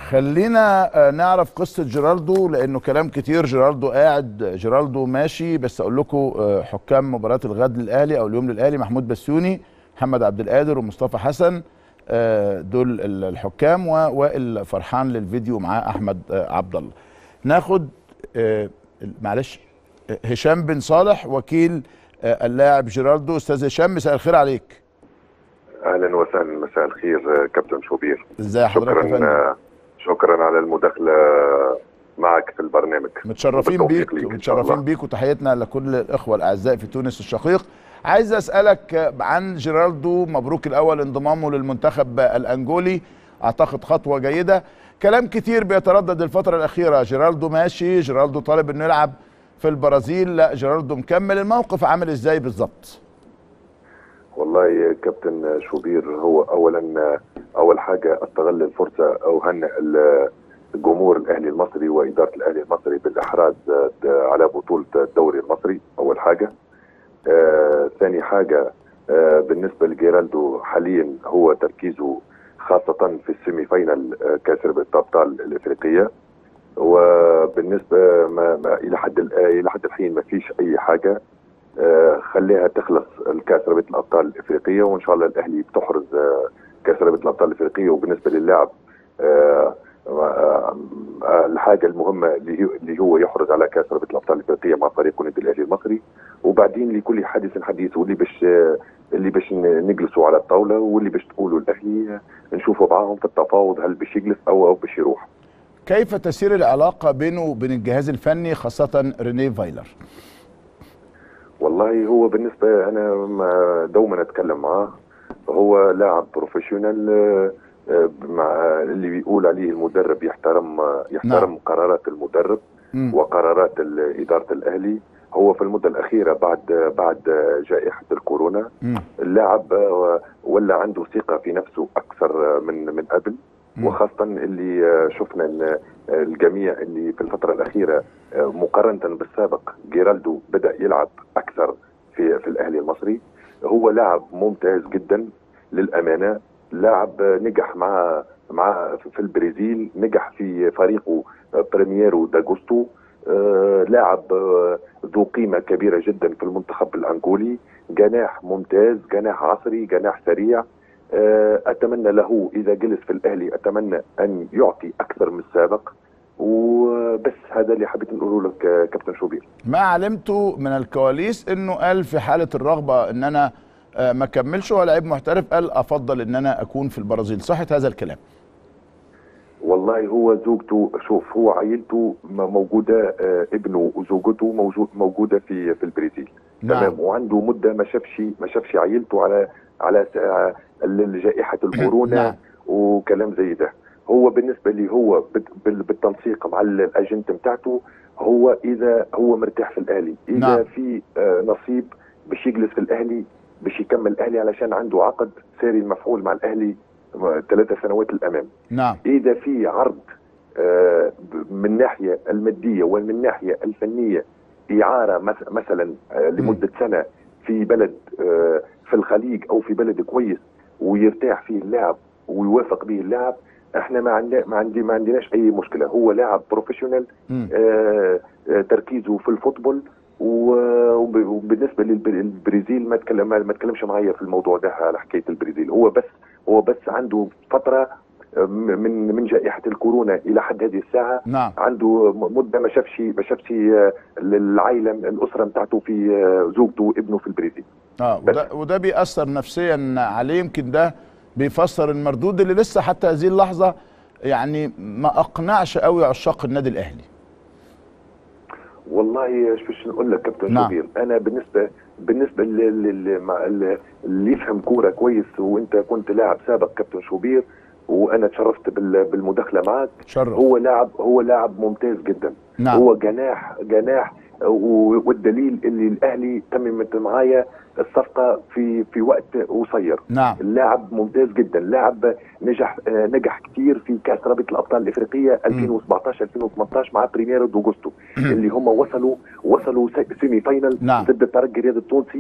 خلينا آه، نعرف قصة جيرالدو لأنه كلام كتير جيرالدو قاعد جيرالدو ماشي بس أقول لكم آه، حكام مباراة الغد للأهلي أو اليوم للأهلي محمود بسيوني محمد عبد القادر ومصطفى حسن آه، دول ال- الحكام ووائل فرحان للفيديو معاه أحمد آه، عبد الله ناخد آه، معلش آه، هشام بن صالح وكيل آه، اللاعب جيرالدو أستاذ هشام مساء الخير عليك اهلا وسهلا مساء الخير آه، كابتن شوبير ازي حضرتك يا شكرا فندم آه، شكرا على المداخله معك في البرنامج متشرفين وبالتوفيق بيك ليك إن شاء متشرفين الله. بيك وتحياتنا لكل الاخوه الاعزاء في تونس الشقيق عايز اسالك عن جيرالدو مبروك الاول انضمامه للمنتخب الانجولي اعتقد خطوه جيده كلام كتير بيتردد الفتره الاخيره جيرالدو ماشي جيرالدو طالب انه يلعب في البرازيل لا جيرالدو مكمل الموقف عامل ازاي بالظبط والله يا كابتن شوبير هو اولا اول حاجه استغل الفرصه واهنئ ال- الجمهور الاهلي المصري واداره الاهلي المصري بالاحراز آه، على بطوله الدوري المصري اول حاجه آه، ثاني حاجه آه، بالنسبه لجيرالدو حاليا هو تركيزه خاصه في السيمي فاينل آه، كاس الابطال الافريقيه وبالنسبه ما ما الى حد ال- الى حد الحين ما فيش اي حاجه آه، خليها تخلص الكاس رابطه الابطال الافريقيه وان شاء الله الاهلي بتحرز آه، كاس رابطه الابطال الافريقيه وبالنسبه للاعب آه، آه، آه، الحاجه المهمه اللي هو- اللي هو يحرز على كاس رابطه الابطال الافريقيه مع فريق النادي الاهلي المصري وبعدين لكل حادث حديث واللي باش آه، اللي باش ن- نجلسوا على الطاوله واللي باش تقولوا الاهلي آه، نشوفوا معاهم في التفاوض هل باش يجلس او او باش يروح كيف تسير العلاقه بينه وبين الجهاز الفني خاصه رينيه فايلر والله هو بالنسبة أنا ما- دوما أتكلم معاه هو لاعب بروفيشنال آه، آه، مع اللي بيقول عليه المدرب يحترم آه، يحترم نعم. قرارات المدرب مم. وقرارات ال- إدارة الأهلي هو في المدة الأخيرة بعد بعد جائحة الكورونا مم. اللاعب آه، ولا عنده ثقة في نفسه أكثر من من قبل مم. وخاصة اللي آه، شفنا إن آه، الجميع اللي في الفترة الأخيرة آه، مقارنة بالسابق جيرالدو بدأ يلعب أكثر في في الأهلي المصري هو لاعب ممتاز جدا للأمانة لاعب آه، نجح مع مع في البرازيل نجح في فريقه آه، بريميرو داغوستو آه، لاعب آه، ذو قيمة كبيرة جدا في المنتخب الأنغولي جناح ممتاز جناح عصري جناح سريع آه، اتمنى له اذا جلس في الاهلي اتمنى ان يعطي اكثر من السابق وبس هذا اللي حبيت نقوله لك آه، كابتن شوبير ما علمته من الكواليس انه قال في حاله الرغبه ان انا آه، ما كملش هو لعيب محترف قال افضل ان انا اكون في البرازيل صحه هذا الكلام والله هو زوجته شوف هو عائلته م- موجوده آه، ابنه وزوجته موجود موجوده في في البرازيل نعم. تمام وعنده مده ما شافش ما شافش عائلته على على س- آه، ال- جائحه الكورونا نعم. وكلام زي ده هو بالنسبه لي هو بت- بال- بالتنسيق مع ال- الاجنت بتاعته هو اذا هو مرتاح في الاهلي اذا نعم. في آه، نصيب باش يجلس في الاهلي باش يكمل الاهلي علشان عنده عقد ساري المفعول مع الاهلي آه، ثلاثة سنوات الامام نعم اذا في عرض آه، ب- من الناحيه الماديه ومن الناحيه الفنيه اعاره مث- مثلا آه، لمده سنه في بلد آه، في الخليج او في بلد كويس ويرتاح فيه اللاعب ويوافق به اللاعب احنا ما عندنا ما عندي ما عندناش اي مشكله هو لاعب بروفيشنال مم. آه، آه، تركيزه في الفوتبول و- وب- وبالنسبه للبرازيل ما تكلم ما تكلمش معايا في الموضوع ده على حكايه البرازيل هو بس هو بس عنده فتره آه، من من جائحه الكورونا الى حد هذه الساعه نعم عنده م- مده ما شافش ما شافش آه، العائله الاسره بتاعته في آه، زوجته وابنه في البرازيل اه وده, وده بيأثر نفسيا عليه يمكن ده بيفسر المردود اللي لسه حتى هذه اللحظه يعني ما اقنعش قوي عشاق النادي الاهلي والله ايش باش نقول لك كابتن نعم. شوبير انا بالنسبه بالنسبه لل- لل- مع ال- اللي يفهم كوره كويس وانت كنت لاعب سابق كابتن شوبير وانا تشرفت بال- بالمداخله معك شرف هو لاعب هو لاعب ممتاز جدا نعم هو جناح جناح و- والدليل اللي الاهلي تممت معايا الصفقه في في وقت قصير نعم اللاعب ممتاز جدا لاعب نجح آه، نجح كثير في كاس رابطه الابطال الافريقيه 2017 2018 مع بريميرو دوغوستو اللي هم وصلوا وصلوا سي- سيمي فاينل نعم. ضد الترجي الرياضي التونسي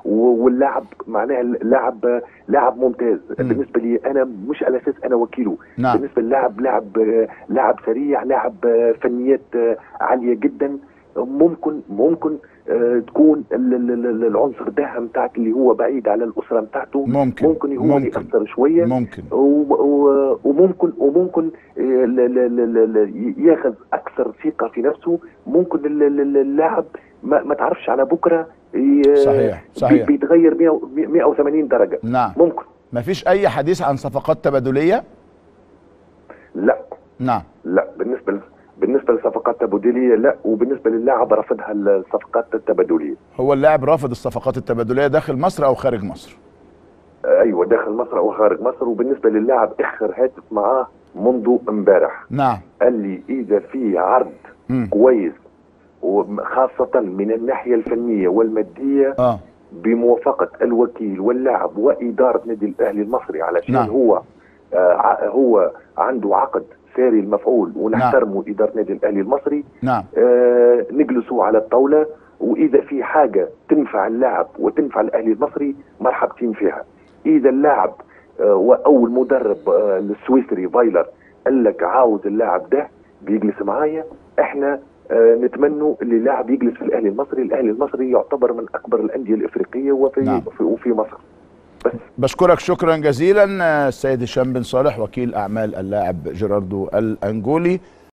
و- واللاعب معناها اللاعب لاعب ممتاز مم. بالنسبه لي انا مش على اساس انا وكيله نعم بالنسبه للاعب لاعب آه، لاعب سريع لاعب آه، فنيات آه، عاليه جدا ممكن ممكن آه، تكون ال- ال- ال- العنصر ده نتاعك اللي هو بعيد على الاسره نتاعته ممكن ممكن هو اللي ممكن ياثر شويه ممكن و- و- وممكن وممكن آه، ل- ل- ل- ل- ياخذ اكثر ثقه في نفسه ممكن ال- ال- اللاعب ما, ما تعرفش على بكره ي- صحيح صحيح بي- بيتغير 100 180 درجه نعم ممكن مفيش اي حديث عن صفقات تبادليه لا نعم لا بالنسبه ل- بالنسبه للصفقات التبادليه لا وبالنسبه للاعب رفضها الصفقات التبادليه هو اللاعب رافض الصفقات التبادليه داخل مصر او خارج مصر آه، ايوه داخل مصر او خارج مصر وبالنسبه للاعب اخر هاتف معاه منذ امبارح نعم قال لي اذا في عرض مم. كويس وخاصة من الناحية الفنية والمادية اه بموافقة الوكيل واللاعب وإدارة نادي الأهلي المصري علشان نعم. نعم. هو آه ع- هو عنده عقد ساري المفعول ونحترمه نعم. إدارة نادي الأهلي المصري نعم آه نجلسوا على الطاولة وإذا في حاجة تنفع اللاعب وتنفع الأهلي المصري مرحبتين فيها إذا اللاعب آه أو المدرب آه السويسري فايلر قال لك عاوز اللاعب ده بيجلس معايا احنا آه نتمنوا اللي اللاعب يجلس في الاهلي المصري، الاهلي المصري يعتبر من اكبر الانديه الافريقيه وفي نعم. في وفي مصر. بس بشكرك شكرا جزيلا آه، السيد هشام بن صالح وكيل اعمال اللاعب جيراردو الانجولي